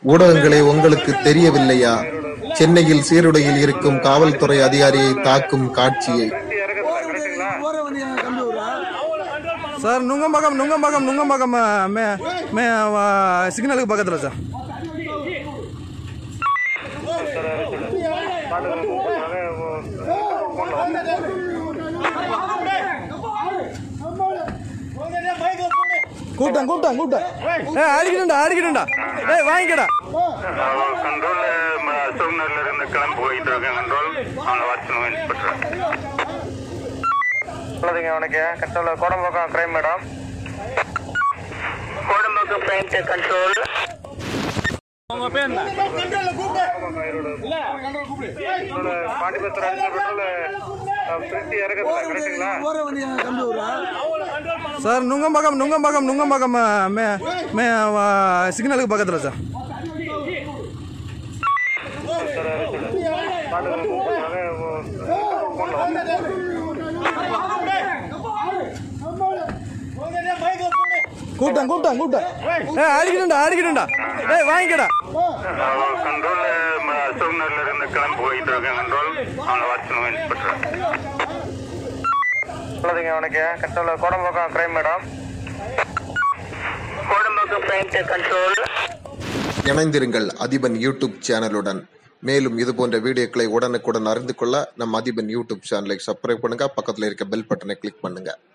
ஊடகங்களே உங்களுக்கு தெரியவில்லையா சென்னையில் சீருடையில் இருக்கும் காவல்துறை அதிகாரியை தாக்கும் காட்சியை சார் நுங்கம்பாக்கம் நுங்கம்பாக்கம் நுங்கம்பாக்கம் மே மே சிக்னலுக்கு பக்கத்தில் சார் கூட்டம் கூட்டம் கூட்டம் ஏ அடிக்கிட்டுண்டா அடிக்கிட்டுண்டா ஏய் வாங்கிக்கடா கண்ட்ரோல் அசோக் நகர்ல இருந்து கிளம்பி போயிட்டு இருக்கேன் கண்ட்ரோல் அவனை வாட்சணும் இன்ஸ்பெக்டர் நல்லதுங்க உனக்கு control Kodambakkam crime madam Kodambakkam crime control பாண்டிபத்திரம் திருச்சி இறக்கத்துல கிடைக்குங்களா சார் நுங்கம்பாக்கம் நுங்கம்பாக்கம் நுங்கம்பாக்கம் மே மே சிக்னலுக்கு பக்கத்தில் சார் கூட்டம் கூட்டம் கூட்டம் ஏ அடிக்கிட்டுண்டா அடிக்கிட்டுண்டா ஏய் வாங்கிக்கடா கண்ட்ரோல் அசோக் நகர்ல இருந்து கிளம்பி போயிட்டு இருக்கேன் கண்ட்ரோல் அவனை வாட்சணும் இன்ஸ்பெக்டர் நல்லதுங்க உனக்கு control Kodambakkam crime madam Kodambakkam crime control இணைந்திருங்கள் அதிபன் யூடியூப் சேனலுடன் மேலும் இது போன்ற வீடியோக்களை உடனுக்குடன் அறிந்து கொள்ள நம் அதிபன் யூடியூப் சேனலை சப்ஸ்கிரைப் பண்ணுங்க பக்கத்தில் இருக்க பெல் பட்டனை கிளிக் பண்ணுங்க